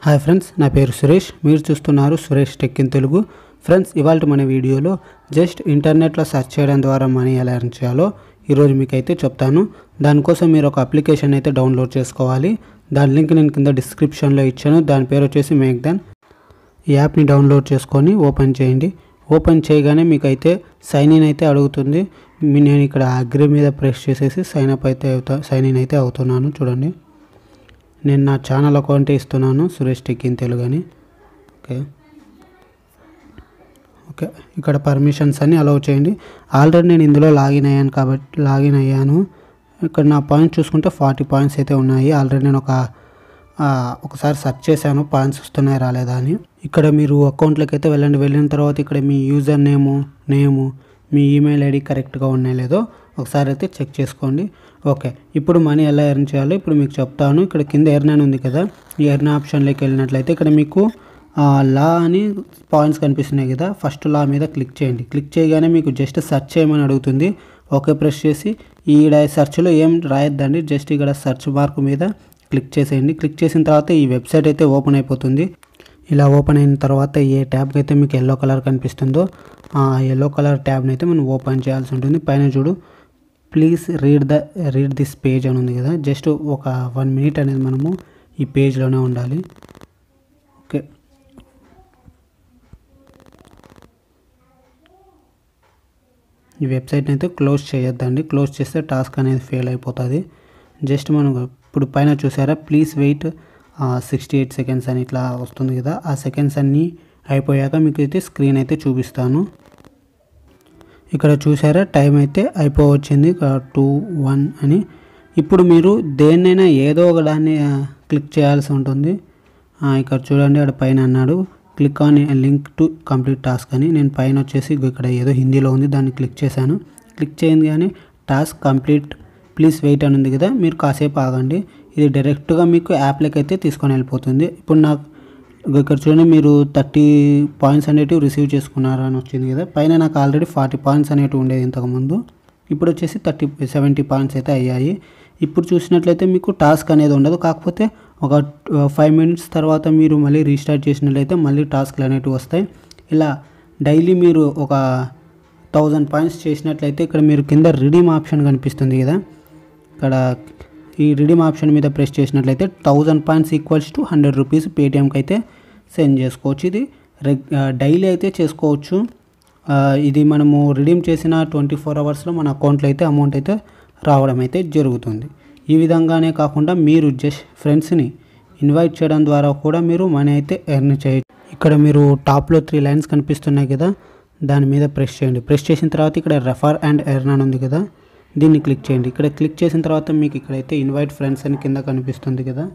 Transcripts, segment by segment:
hi friends నా పేరు సురేష్ మీరు చూస్తున్నారు Suresh tech in Telugu friends ఇవాళ మన వీడియోలో జస్ట్ ఇంటర్నెట్లో సెర్చ్ చేయడం ద్వారా మనీ ఎలా ఎర్న్ చేయాలో ఈరోజు మీకు అయితే చెప్తాను దానికోసం మీరు ఒక అప్లికేషన్ అయితే డౌన్లోడ్ చేసుకోవాలి దాని లింక్ నేను కింద డిస్క్రిప్షన్లో ఇచ్చాను దాని పేరు వచ్చేసి మేక్ దెన్ ఈ యాప్ని డౌన్లోడ్ చేసుకొని ఓపెన్ చేయండి ఓపెన్ చేయగానే మీకు అయితే సైన్ ఇన్ అయితే అడుగుతుంది మీ- నేను ఇక్కడ అగ్రి మీద ప్రెస్ చేసేసి సైన్ అప్ అయితే అవుతా సైన్ ఇన్ అయితే అవుతున్నాను చూడండి నేను నా ఛానల్ అకౌంట్ ఇస్తున్నాను సురేష్ టెక్ ఇన్ తెలుగు అని ఓకే ఓకే ఇక్కడ పర్మిషన్స్ అన్ని అలౌ చేయండి ఆల్రెడీ నేను ఇందులో లాగిన్ అయ్యాను కాబట్టి లాగిన్ అయ్యాను ఇక్కడ నా పాయింట్స్ చూసుకుంటే ఫార్టీ పాయింట్స్ అయితే ఉన్నాయి ఆల్రెడీ నేను ఒక ఆ, ఒకసారి సెర్చ్ చేశాను పాయింట్స్ వస్తున్నాయి రాలేదా అని ఇక్కడ మీరు అకౌంట్లోకి అయితే వెళ్ళండి వెళ్ళిన తర్వాత ఇక్కడ మీ యూజర్ నేము నేము మీ ఈమెయిల్ ఐడి కరెక్ట్గా ఉన్నాయో లేదో ఒకసారి అయితే చెక్ చేసుకోండి ఓకే ఇప్పుడు మనీ ఎలా ఎర్న్ చేయాలో ఇప్పుడు మీకు చెప్తాను ఇక్కడ కింద ఎర్న్ అని ఉంది కదా ఈ ఎర్న్ ఆప్షన్లోకి వెళ్ళినట్లయితే ఇక్కడ మీకు ఆ, లా అని పాయింట్స్ కనిపిస్తున్నాయి కదా ఫస్ట్ లా మీద క్లిక్ చేయండి క్లిక్ చేయగానే మీకు జస్ట్ సెర్చ్ చేయమని అడుగుతుంది ఓకే ప్రెస్ చేసి ఈడ సెర్చ్లో ఏం రాయొద్దండి జస్ట్ ఇక్కడ సెర్చ్ మార్క్ మీద క్లిక్ చేసేయండి క్లిక్ చేసిన తర్వాత ఈ వెబ్సైట్ అయితే ఓపెన్ అయిపోతుంది ఇలా ఓపెన్ అయిన తర్వాత ఏ ట్యాబ్కి అయితే మీకు ఎల్లో కలర్ కనిపిస్తుందో ఆ ఎల్లో కలర్ ట్యాబ్ని అయితే మనం ఓపెన్ చేయాల్సి ఉంటుంది పైన చూడు please read the read this page అని ఉంది కదా జస్ట్ ఒక వన్ మినిట్ అనేది మనము ఈ పేజ్లోనే ఉండాలి ఓకే ఈ వెబ్సైట్ని అయితే క్లోజ్ చేయొద్దండి క్లోజ్ చేస్తే టాస్క్ అనేది ఫెయిల్ అయిపోతుంది జస్ట్ మనం ఇప్పుడు పైన చూసారా please wait sixty eight seconds అని ఇట్లా వస్తుంది కదా ఆ సెకండ్స్ అన్నీ అయిపోయాక మీకు అయితే స్క్రీన్ అయితే చూపిస్తాను ఇక్కడ చూసారా టైం అయితే అయిపోవచ్చింది టూ వన్ అని ఇప్పుడు మీరు దేన్నైనా ఏదో ఒక దాన్ని ఆ, క్లిక్ చేయాల్సి ఉంటుంది ఆ, ఇక్కడ చూడండి అక్కడ పైన అన్నాడు click on link to complete task అని నేను పైన వచ్చేసి ఇగో ఇక్కడ ఏదో హిందీలో ఉంది దాన్ని క్లిక్ చేశాను క్లిక్ చేయండి కానీ టాస్క్ కంప్లీట్ ప్లీజ్ వెయిట్ అని ఉంది కదా మీరు కాసేపు ఆగండి ఇది డైరెక్ట్గా మీకు యాప్లోకి అయితే తీసుకొని వెళ్ళిపోతుంది ఇప్పుడు నాకు ఇగో ఇక్కడ చూడండి మీరు థర్టీ పాయింట్స్ అనేటివి రిసీవ్ చేసుకున్నారు అని వచ్చింది కదా పైన నాకు ఆల్రెడీ ఫార్టీ పాయింట్స్ అనేటివి ఉండేది ఇంతకుముందు ఇప్పుడు వచ్చేసి థర్టీ సెవెంటీ పాయింట్స్ అయితే అయ్యాయి ఇప్పుడు చూసినట్లయితే మీకు టాస్క్ అనేది ఉండదు కాకపోతే ఒక ఫైవ్ మినిట్స్ తర్వాత మీరు మళ్ళీ రీస్టార్ట్ చేసినట్లయితే మళ్ళీ టాస్క్లు అనేటివి వస్తాయి ఇలా డైలీ మీరు ఒక థౌజండ్ పాయింట్స్ చేసినట్లయితే ఇక్కడ మీరు కింద రిడీమ్ ఆప్షన్ కనిపిస్తుంది కదా ఇక్కడ ఈ రిడీమ్ ఆప్షన్ మీద ప్రెస్ చేసినట్లయితే thousand points equals to hundred rupees పేటిఎంకి అయితే సెండ్ చేసుకోవచ్చు ఇది రెగ్ డైలీ అయితే చేసుకోవచ్చు ఆ, ఇది మనము రిడీమ్ చేసిన ట్వంటీ ఫోర్ అవర్స్లో మన అకౌంట్లో అయితే అమౌంట్ అయితే రావడం అయితే జరుగుతుంది ఈ విధంగానే కాకుండా మీరు జస్ట్ ఫ్రెండ్స్ని ఇన్వైట్ చేయడం ద్వారా కూడా మీరు మనీ అయితే ఎర్న్ చేయొచ్చు ఇక్కడ మీరు టాప్లో త్రీ లైన్స్ కనిపిస్తున్నాయి కదా దాని మీద ప్రెస్ చేయండి ప్రెస్ చేసిన తర్వాత ఇక్కడ రెఫర్ అండ్ ఎర్న్ అని ఉంది కదా దీన్ని క్లిక్ చేయండి ఇక్కడ క్లిక్ చేసిన తర్వాత మీకు ఇక్కడైతే ఇన్వైట్ ఫ్రెండ్స్ అని కింద కనిపిస్తుంది కదా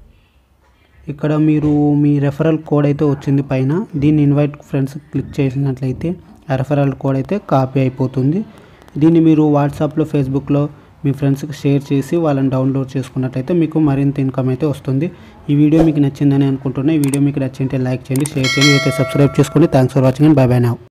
ఇక్కడ మీరు మీ రెఫరల్ కోడ్ అయితే వచ్చింది పైన దీన్ని ఇన్వైట్ ఫ్రెండ్స్ క్లిక్ చేసినట్లయితే ఆ రెఫరల్ కోడ్ అయితే కాపీ అయిపోతుంది దీన్ని మీరు వాట్సాప్లో ఫేస్బుక్లో మీ ఫ్రెండ్స్కి షేర్ చేసి వాళ్ళని డౌన్లోడ్ చేసుకున్నట్లయితే మీకు మరింత ఇన్కమ్ అయితే వస్తుంది ఈ వీడియో మీకు నచ్చిందని అనుకుంటున్నా ఈ వీడియో మీకు నచ్చింటే లైక్ చేయండి షేర్ చేయండి అయితే సబ్స్క్రైబ్ చేసుకోండి thanks for watching and bye bye now